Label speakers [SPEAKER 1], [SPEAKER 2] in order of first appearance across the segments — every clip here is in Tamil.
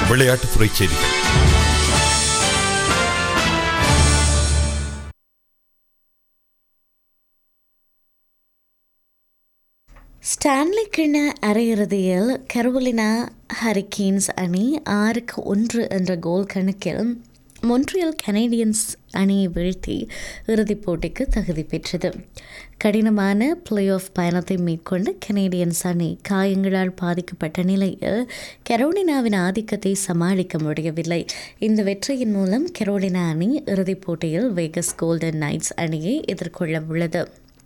[SPEAKER 1] விளையாட்டுத்துறை செய்திகள்
[SPEAKER 2] ஸ்டான்லி கிண்ண அரையிறுதியில் கரோலினா ஹரிக்கீன்ஸ் அணி ஆறுக்கு ஒன்று என்ற கோல் கணக்கில் மொன்ட்ரியல் கனேடியன்ஸ் அணியை வீழ்த்தி இறுதிப் போட்டிக்கு தகுதி பெற்றது கடினமான பிளே ஆஃப் பயணத்தை மேற்கொண்டு கனேடியன்ஸ் அணி காயங்களால் பாதிக்கப்பட்ட நிலையில் கரோலினாவின் ஆதிக்கத்தை சமாளிக்க முடியவில்லை இந்த வெற்றியின் மூலம் கரோலினா அணி இறுதிப் போட்டியில் வேகஸ் கோல்டன் நைட்ஸ் அணியை எதிர்கொள்ள உள்ளது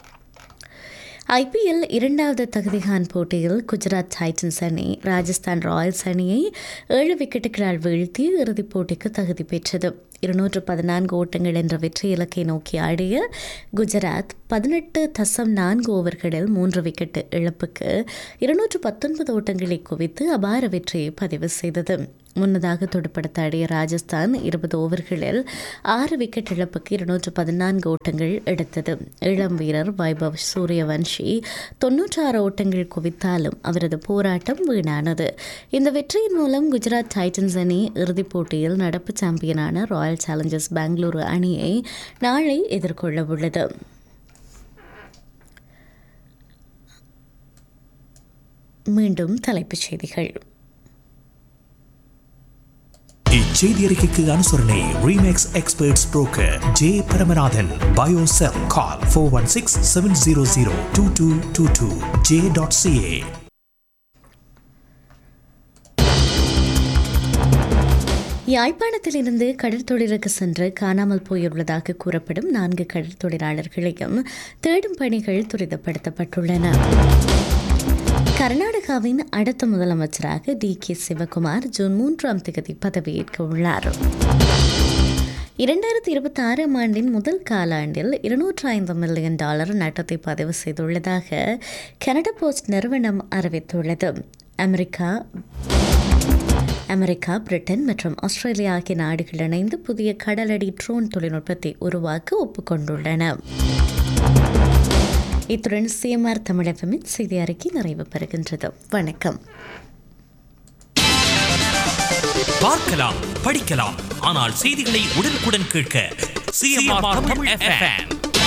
[SPEAKER 2] ஐபிஎல் இரண்டாவது தகுதிகான் போட்டியில் குஜராத் டைட்டன்ஸ் அணி ராஜஸ்தான் ராயல்ஸ் அணியை ஏழு விக்கெட்டுகளால் வீழ்த்தி இறுதிப் போட்டிக்கு தகுதி பெற்றது இருநூற்று பதினான்கு ஓட்டங்கள் என்ற வெற்றி இலக்கை நோக்கி ஆடிய குஜராத் பதினெட்டு தசம் நான்கு ஓவர்களில் மூன்று விக்கெட் இழப்புக்கு இருநூற்று பத்தொன்பது ஓட்டங்களை குவித்து அபார வெற்றியை பதிவு செய்தது முன்னதாக துடுப்படுத்தாடிய ராஜஸ்தான் இருபது ஓவர்களில் ஆறு விக்கெட் இழப்புக்கு இருநூற்று பதினான்கு ஓட்டங்கள் எடுத்தது இளம் வீரர் வைபவ் சூரியவன்ஷி தொன்னூற்றாறு ஓட்டங்கள் குவித்தாலும் அவரது போராட்டம் வீணானது இந்த வெற்றியின் மூலம் குஜராத் டைட்டன்ஸ் அணி இறுதிப் போட்டியில் நடப்பு சாம்பியனான ராயல் சேலஞ்சர்ஸ் பெங்களூரு அணியை நாளை எதிர்கொள்ள உள்ளது மீண்டும் தலைப்புச் செய்திகள்
[SPEAKER 3] இச்செய்தி அறிக்கைக்கு அனுசரணை Remax experts broker J Paramanathan பயோசெல் call four one six seven zero zero two two two two J dot CA
[SPEAKER 2] யாழ்ப்பாணத்திலிருந்து கடற்தொழிலுக்கு சென்று காணாமல் போயுள்ளதாக கூறப்படும் நான்கு கடல் தொழிலாளர்களையும் தேடும் பணிகள் துரிதப்படுத்தப்பட்டுள்ளன கர்நாடகாவின் அடுத்த முதலமைச்சராக டி கே சிவகுமார் ஜூன் மூன்றாம் தேதி பதவியேற்க உள்ளார் இரண்டாயிரத்தி இருபத்தி ஆறாம் ஆண்டின் முதல் காலாண்டில் இருநூற்று ஐந்து மில்லியன் டாலர் நட்டத்தை பதிவு செய்துள்ளதாக கனடா போஸ்ட் நிறுவனம் அறிவித்துள்ளது அமெரிக்கா அமெரிக்கா பிரிட்டன் மற்றும் ஆஸ்திரேலியா ஆகிய நாடுகள் இணைந்து புதிய கடலடி ட்ரோன் தொழில்நுட்பத்தை உருவாக்க ஒப்புக்கொண்டுள்ளன இத்துடன் சிஎம்ஆர் தமிழகமின் செய்தி அறிக்கை நிறைவு பெறுகின்றது வணக்கம்
[SPEAKER 4] பார்க்கலாம் படிக்கலாம் ஆனால் செய்திகளை உடனுக்குடன் கேட்க சிஎம்ஆர் தமிழ் எஃப்எம்